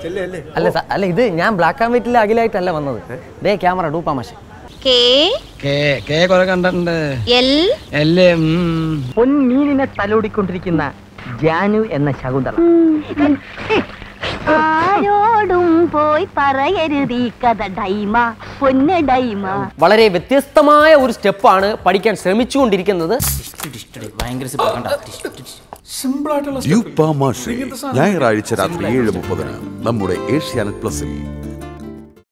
അല്ല സ- അല്ല ഇത് ഞാൻ ബ്ലാക്ക് ആൻഡ് വൈറ്റിൽ അഖിലായിട്ടല്ല വന്നത് ദേ ക്യാമറ ഡൂപ്പാ മാഷെ കെ കേ കേ കുറെ കണ്ടിട്ടുണ്ട് എൽ അല്ലേ പൊൻമീനിനെ തലോടിക്കൊണ്ടിരിക്കുന്ന ജാനു എന്ന ശകുന്തള ആരോടും പോയി പറയരുത് ഈ കഥ ഡൈമ പൊന്ന് ഡൈമ വളരെ വ്യത്യസ്തമായ ഒരു സ്റ്റെപ്പാണ് പഠിക്കാൻ ശ്രമിച്ചുകൊണ്ടിരിക്കുന്നത് യൂപ്പ മാഷെ ഞായറാഴ്ച രാത്രി ഏഴ് മുപ്പതിന് നമ്മുടെ ഏഷ്യാനെറ്റ് പ്ലസിൽ